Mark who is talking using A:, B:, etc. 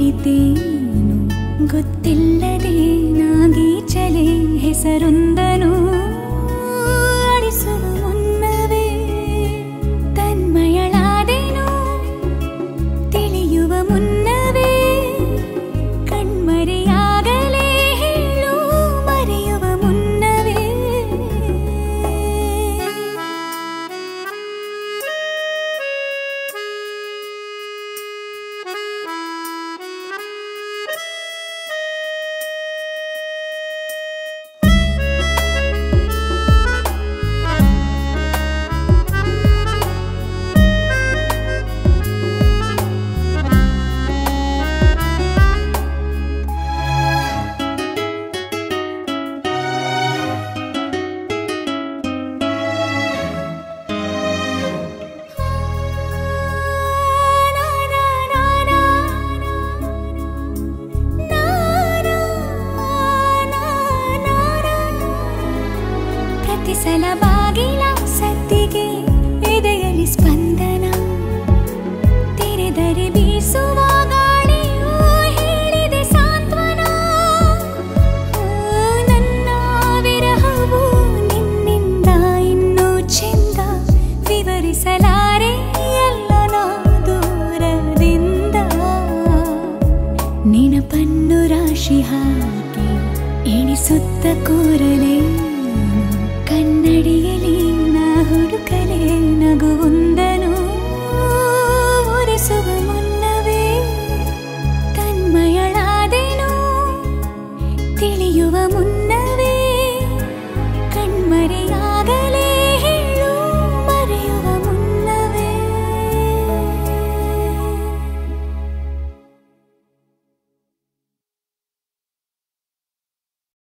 A: ಕುಳಿತೇನು ಗೊತ್ತಿಲ್ಲದೆ ನಾಗೀಚಲೆ ಹೆಸರೊಂದನು ಆಡಿಸುವ ಮುನ್ನವೇ ತನ್ಮಯಳಾದೆನು ತಿಳಿಯುವ ಮುನ್ನವೇ ಕಣ್ಮರೆಯಾಗಲೇ ಹೇಳು ಮರೆಯುವ ಮುನ್ನವೇ ಪ್ರತಿ ಸಲ ಬಾಗಿಲ ಸದ್ದಿಗೆ ಎದೆಯಲ್ಲಿ ಸ್ಪಂದನ ತೆರೆದರೆ ಬೀಸುವ ಗಾಳಿಯು ಹೇಳಿದೆ ಸಾಂತ್ವನ ಓ, ನನ್ನ ವಿರಹವು ನಿನ್ನಿಂದ ಇನ್ನೂ ಚೆಂದ ವಿವರಿಸಲಾರೆ ಎಲ್ಲ ನಾ ದೂರದಿಂದ ನೆನಪನ್ನು ರಾಶಿ ಹಾಕಿ ಎಣಿಸುತ್ತ ಕೂರಲೇ ಕನ್ನಡಿಯಲ್ಲಿ ನಾ ಹುಡುಕಲೇ ನಗುವೊಂದನು ಒರೆಸುವ